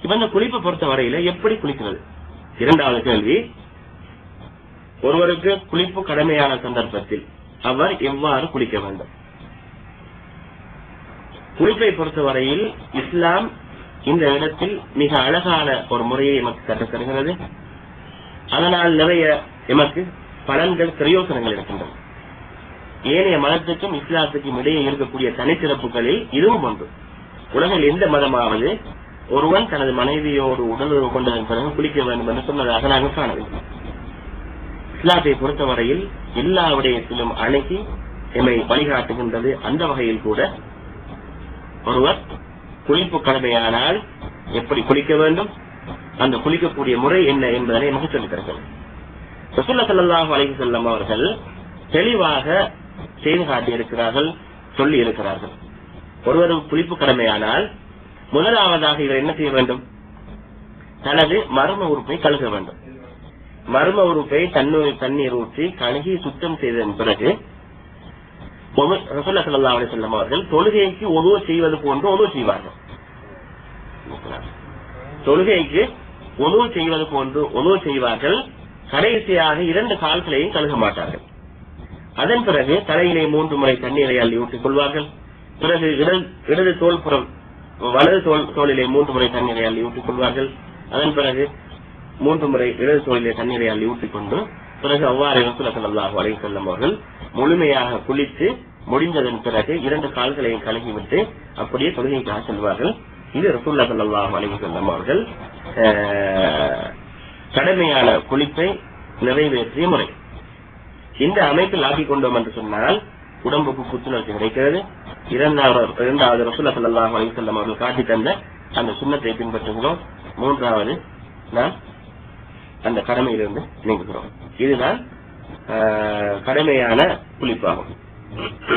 இப்ப இந்த குளிப்பை பொறுத்த வரையில எப்படி குளிக்கிறது இரண்டாவது கேள்வி ஒருவருக்கு குளிப்பு கடமையான சந்தர்ப்பத்தில் அவர் எவ்வாறு குளிக்க வேண்டும் குளிப்பை பொறுத்தவரையில் இஸ்லாம் இந்த இடத்தில் மிக அழகான ஒரு முறையை எமக்கு கற்றுத் தருகிறது அதனால் நிறைய எமக்கு பலன்கள் பிரயோசனங்கள் இருக்கின்றன ஏனைய மதத்துக்கும் இஸ்லாத்துக்கும் இடையே இருக்கக்கூடிய தனிச்சிறப்புகளில் இதுவும் ஒன்று உலகில் எந்த மதமாவது ஒருவன் தனது மனைவியோடு உடலுறவு கொண்டதன் பிறகு குளிக்க வேண்டும் என்று சொன்னதாக நாங்கள் காணவில்லை இஸ்லாத்தை பொறுத்தவரையில் எல்லா விடயத்திலும் அணுகி எம்மை வழிகாட்டுகின்றது அந்த வகையில் கூட ஒருவர் குளிப்பு கடமையானால் எப்படி குளிக்க வேண்டும் அந்த குளிக்கக்கூடிய முறை என்ன என்பதனை நமக்கு சொல்லித் தருகிறது ரசூல்லா ஸல்லல்லாஹு அலைஹி வஸல்லம் அவர்கள் தெளிவாக செய்து காட்டியிருக்கிறார்கள் சொல்லி இருக்கிறார்கள் ஒருவர் குளிப்பு கடமையானால் முதலாவதாக இவர் என்ன செய்ய வேண்டும் தனது மர்ம உறுப்பை கழுக வேண்டும் மர்ம உறுப்பை தண்ணீர் தண்ணீர் ஊற்றி கழுகி சுத்தம் செய்ததன் பிறகு ஒது- ரசூலுல்லாஹி ஸல்லல்லாஹு அலைஹி வஸல்லம் அவர்கள் தொழுகைக்கு ஒதுவ செய்வது போன்று ஒதுவ செய்வார்கள் தொழுகைக்கு ஒதுவ செய்வது போன்று ஒதுவ செய்வார்கள் கடைசியாக இரண்டு கால்களையும் கழுக மாட்டார்கள் அதன் பிறகு தலையிலே மூன்று முறை தண்ணீரை அள்ளி ஊற்றிக் கொள்வார்கள் பிறகு இடது இடது தோள்புறம் வலது தோல் தோளிலே மூன்று முறை தண்ணீரை அள்ளி ஊற்றிக் கொள்வார்கள் அதன் பிறகு மூன்று முறை இடது தோளிலே தண்ணீரை அள்ளி ஊற்றிக் கொண்டு பிறகு அவ்வாறு ரசூலுல்லாஹி ஸல்லல்லாஹு அலைஹி வஸல்லம் அவர்கள் முழுமையாக குளித்து முடிந்ததன் பிறகு இரண்டு கால்களையும் கழுகிவிட்டு அப்படியே தொழுகைக்காக செல்வார்கள் இது ரசூல்லா ஸல்லல்லாஹு அலைஹி வஸல்லம் அவர்கள் அஹ், கடமையான குளிப்பை நிறைவேற்றிய முறை இந்த அமைப்பில் ஆக்கிக் கொண்டோம் என்று சொன்னால் உடம்புக்கு புத்துணர்ச்சி கிடைக்கிறது இரண்டாவது இரண்டாவது ரசூல்லா ஸல்லல்லாஹு அலைஹி வஸல்லம் அவர்கள் காட்டி தந்த அந்த சுண்ணத்தை பின்பற்றுகிறோம் மூன்றாவது நாம் அந்த கடமையிலிருந்து நீங்குகிறோம் இதுதான் ஆஹ், கடமையான குளிப்பாகும்